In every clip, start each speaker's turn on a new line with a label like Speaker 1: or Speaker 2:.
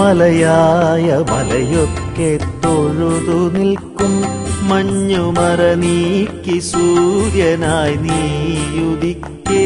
Speaker 1: മലയായ മലയൊക്കെ തൊഴുതു നിൽക്കും മഞ്ഞുമറ നീക്കി സൂര്യനായി നീയുദിക്കേ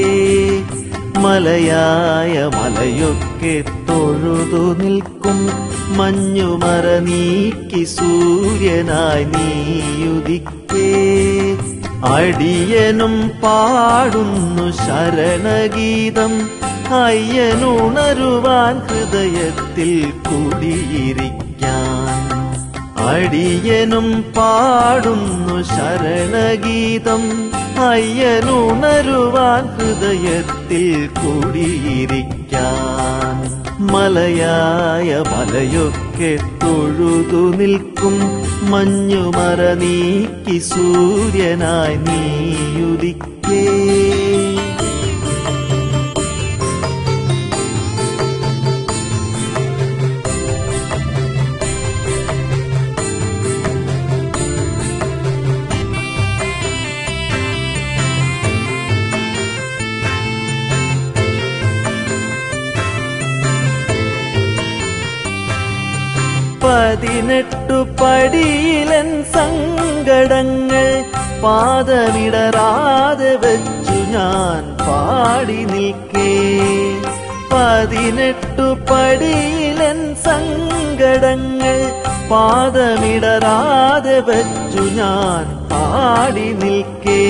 Speaker 1: മലയായ മലയൊക്കെ തൊഴുതു നിൽക്കും മഞ്ഞുമറ നീക്കി സൂര്യനായി നീയുദിക്കേ അടിയനും പാടുന്നു ശരണഗീതം അയ്യനുണരുവാൻ ഹൃദയത്തിൽ കുടിയിരിക്കാൻ അടിയനും പാടുന്നു ശരണഗീതം അയ്യനുണരുവാൻ ഹൃദയത്തിൽ കുടിയിരിക്കാൻ മലയായ മലയൊക്കെ തൊഴുതു നിൽക്കും മഞ്ഞുമറ നീക്കി സൂര്യനായി നീയുദിക്കേ പതിനെട്ടു പടിയിലൻ സങ്കടങ്ങൾ പാദമിടറാതെ വെച്ചു ഞാൻ പാടി നിൽക്കേ പതിനെട്ടു പടിയിലൻ സങ്കടങ്ങൾ പാദമിടറാതെ വെച്ചു ഞാൻ പാടി നിൽക്കേ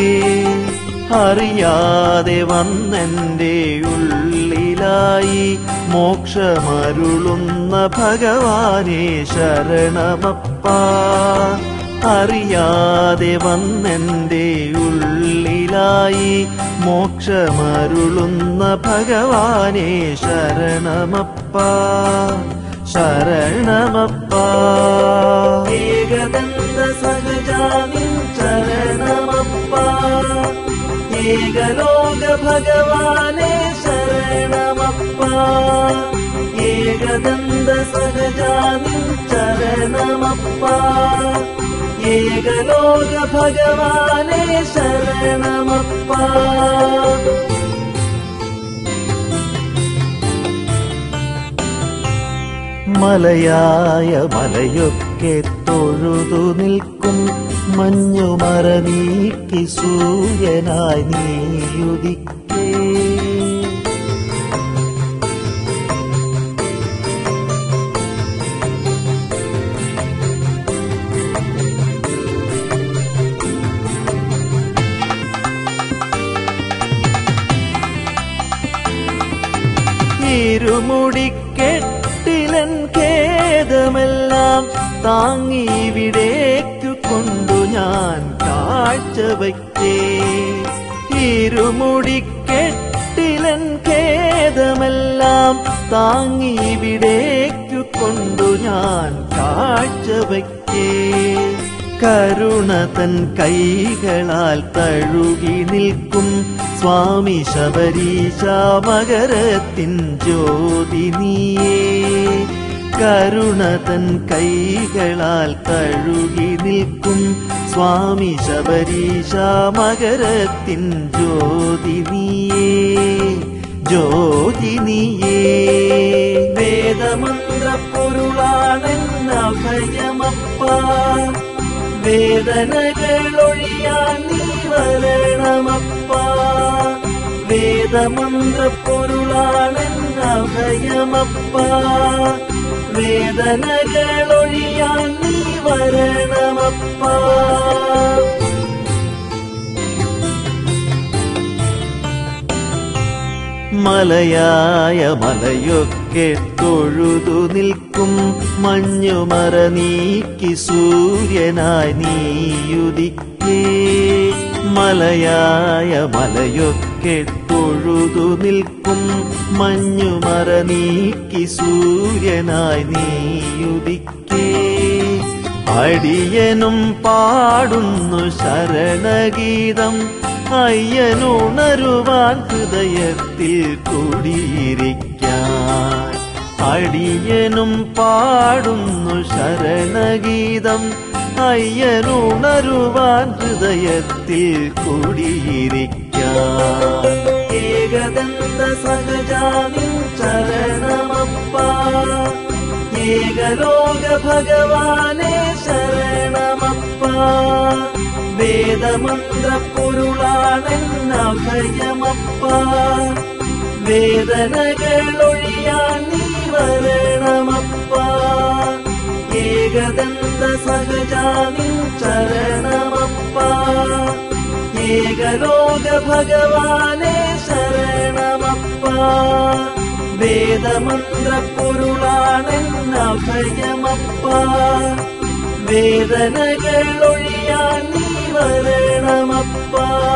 Speaker 1: അറിയാതെ വന്നെന്റെ ഉള്ളിലായി മോക്ഷമരുളുന്ന ഭഗവാനെ ശരണമപ്പ അറിയാതെ വന്നെന്റെ ഉള്ളിലായി മോക്ഷമരുളുന്ന ഭഗവാനെ ശരണമപ്പ ശരണമപ്പ ഏകദന്ത സഹജാമി ശരണമപ്പ ഏകലോക ഭഗവാനെ ശരണമപ്പ ഏകദന്ത സഹജാമി ശരണമപ്പ ഏകലോക ഭഗവാനെ ശരണമപ്പ മലയായ മലയൊക്കെ തൊഴുതു നിൽക്കും മഞ്ഞുമറ നീക്കി സൂര്യനായി നീയുദിക്കേ ഇരുമുടിക്കെട്ടിലൻ ഖേദമെല്ലാം താങ്ങി ഇവിടേക്കു കൊണ്ടു ഞാൻ കാഴ്ചവയ്ക്കേ ഇരുമുടിക്കെട്ടിലൻ ഖേദമെല്ലാം താങ്ങി ഇവിടേക്കു കൊണ്ടു ഞാൻ കാഴ്ചവയ്ക്കേ കരുണ തൻ കൈകളാൽ തഴുകി നിൽക്കും സ്വാമി ശബരീശ മകരത്തിൻ ജ്യോതി നീയേ കരുണ തൻ കൈകളാൽ തഴുകി നിൽക്കും സ്വാമി ശബരീശ മകരത്തിൻ ജ്യോതി നീയേ ജ്യോതി നീയേ വേദമന്ത്ര പൊരുളാണെന്ന ഭയമപ്പ വേദനകളൊഴിയാൻ നീ വരണമപ്പ വേദമന്ത്ര പൊരുളാണെന്ന ഭയമപ്പ വേദനകളൊഴിയാൻ നീ വരണമപ്പ മലയായ മലയൊക്കെ തൊഴുതു നിൽക്കും മഞ്ഞുമറ നീക്കി സൂര്യനായി നീയുദിക്കേ മലയായ മലയൊക്കെ തൊഴുതു നിൽക്കും മഞ്ഞുമറ നീക്കി സൂര്യനായി നീയുദിക്കേ അടിയനും പാടുന്നു ശരണഗീതം അയ്യനുണരുവാൻ ഹൃദയത്തിൽ കുടിയിരിക്കാൻ അടിയനും പാടുന്നു ശരണഗീതം അയ്യനുണരുവാൻ ഹൃദയത്തിൽ കുടിയിരിക്കാൻ ഏകദന്ത സഹജാമി ശരണമപ്പ ഏകലോക ഭഗവാനെ ശരണമപ്പ വേദമന്ത്ര പൊരുളാണെന്നഭയമപ്പ വേദനകളൊഴിയാൻ നീ വരണമപ്പ ഏകദന്ത സഹജാനിൻ ചരണമപ്പ ഏകലോക ഭഗവാനെ ശരണമപ്പ വേദമന്ത്ര പൊരുളാണെന്നഭയമപ്പ വേദനകളൊഴിയാൻ നീ വരണമപ്പ